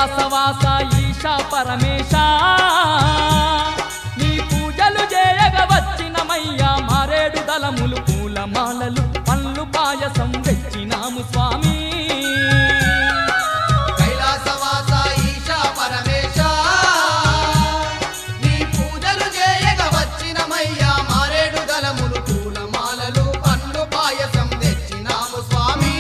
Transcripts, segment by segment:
కైలాసవాస ఈశా పరమేశ నీ పూజలు చేయగ వచ్చినమయ్యా మారేడు దళములు పూలమాలలు పళ్ళు పాయసం తెచ్చినాము స్వామి కైలాసవాస ఈశా పరమేశ నీ పూజలు చేయగ వచ్చినమయ్యా మారేడు దళములు పూలమాలలు పండ్లు పాయసం తెచ్చినాము స్వామి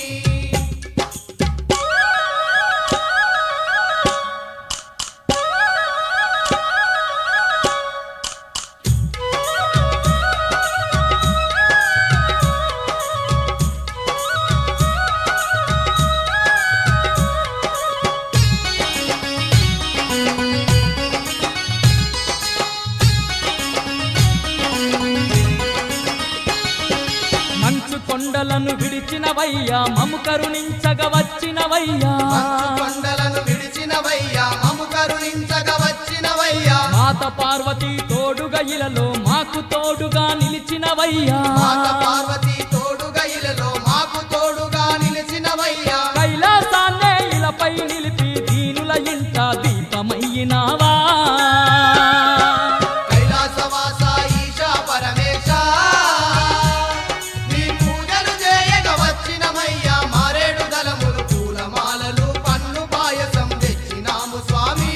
మంచు కొండలను విడిచినవయ్యా మము కరుణించగ వచ్చినవయ్యా మంచు కొండలను విడిచినవయ్యా మము కరుణించగ వచ్చినవయ్యా మాత పార్వతి తోడుగా ఇలలో మాకు తోడుగా నిలిచినవయ్యా మాత పార్వతి తోడుగా ఇలలో మాకు తోడుగా నిలిచినవయ్యా కైలాసాన్నే ఇలపై నిలిపి దీనుల ఇంట దీపమయ్యినావా కైలాసవాస ఈశా పరమేశ నీ పూజలు చేయగ వచ్చినమయ్యా మారేడు దళములు పూలమాలలు పన్ను పాయసం తెచ్చినాము స్వామి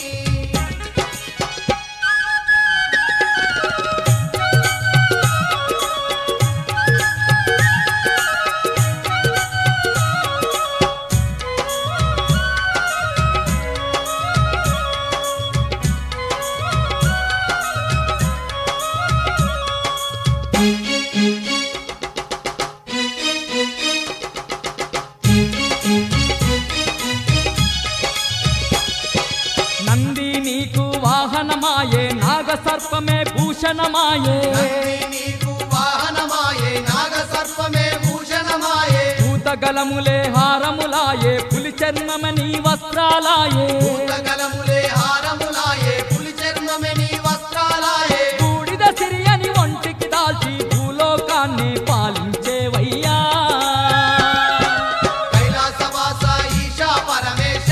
నంది నీకు వాహనమాయే నాగ సర్పమే భూషణమాయే నంది నీకు వాహనమాయే నాగ సర్పమే భూషణమాయే భూతగలములే హారములాయే పులి చర్మమని వస్త్రాలాయే భూతగలములే హారములాయే పులి చర్మమే నీ వస్త్రాలాయే బూడిద సిరియని ఒంటికి దాల్చి భూలోకాన్ని పాలించేవయ్యా కైలాసవాస ఈశా పరమేశ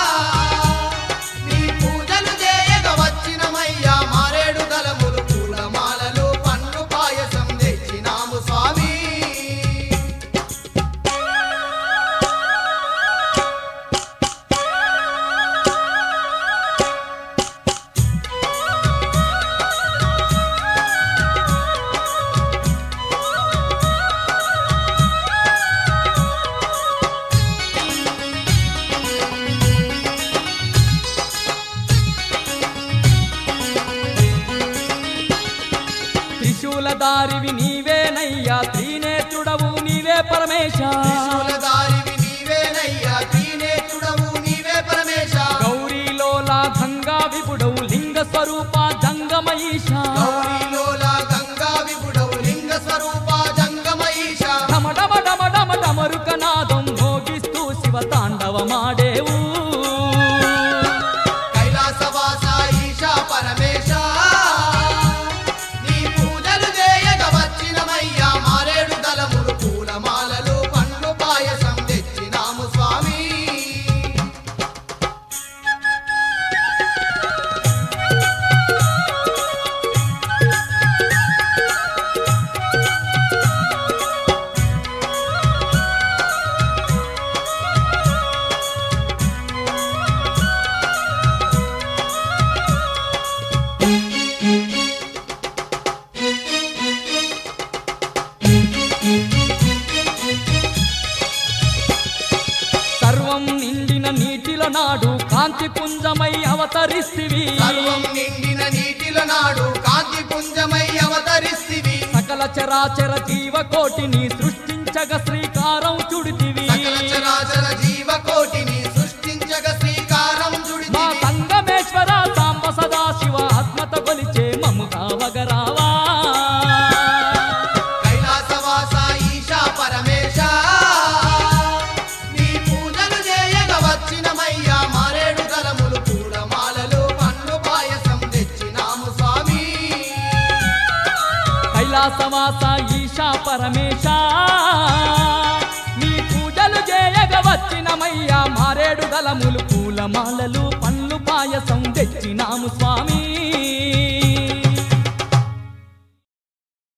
నీ పూజలు చేయగ వచ్చినమయ్యా మారేడు దళములు పూలమాలలు పండ్లు పాయసం తెచ్చినాము స్వామి త్రిశూల దారివి నీవేనయ్యా త్రినేత్రుడవు నీవే పరమేశ త్రిశూలధారివి నీవేనయ్యా త్రినేత్రుడవు నీవే పరమేశ గౌరీలోల గంగా విపుడవు లింగ స్వరూప జంగమయీశ గౌరీలోల గంగా విపుడవు లింగ స్వరూప జంగమయీశ డమ డమ డమ డమ డమరుక నాదం మోగిస్తూ శివ తాండవమాడేవు కైలాసవాస ఈశా పరమేశ నీ పూజలు చేయగ వచ్చినమయ్యా మారేడు దళములు పూలమాలలు పండ్లు పాయసం తెచ్చినాము స్వామి సర్వం నిండిన నీటిలో నాడు కాంతి పుంజమై అవతరిస్తివి సర్వం నిండిన నీటిల నాడు కాంతి పుంజమై అవతరిస్తివి సకల చరాచర జీవ కోటిని సృష్టించగ శ్రీకారం చుడితివి సకల చరాచర జీవ కోటిని సృష్టించగ శ్రీకారం మా చుడితివి సంగమేశ్వర సాంబ సదా శివ ఆత్మత కొలిచే మము కావగరావా కైలాసవాస ఈశా పరమేశ నీ పూజలు చేయగ వచ్చినమయ్యా మారేడు దళములు పూలమాలలు పండ్లు పాయసం తెచ్చినాము స్వామి కైలాసవాస ఈశా పరమేశ నీ పూజలు చేయగ వచ్చినమయ్యా మారేడు దళములు పూల పూలమాలలు పండ్లు పాయసం తెచ్చినాము స్వామి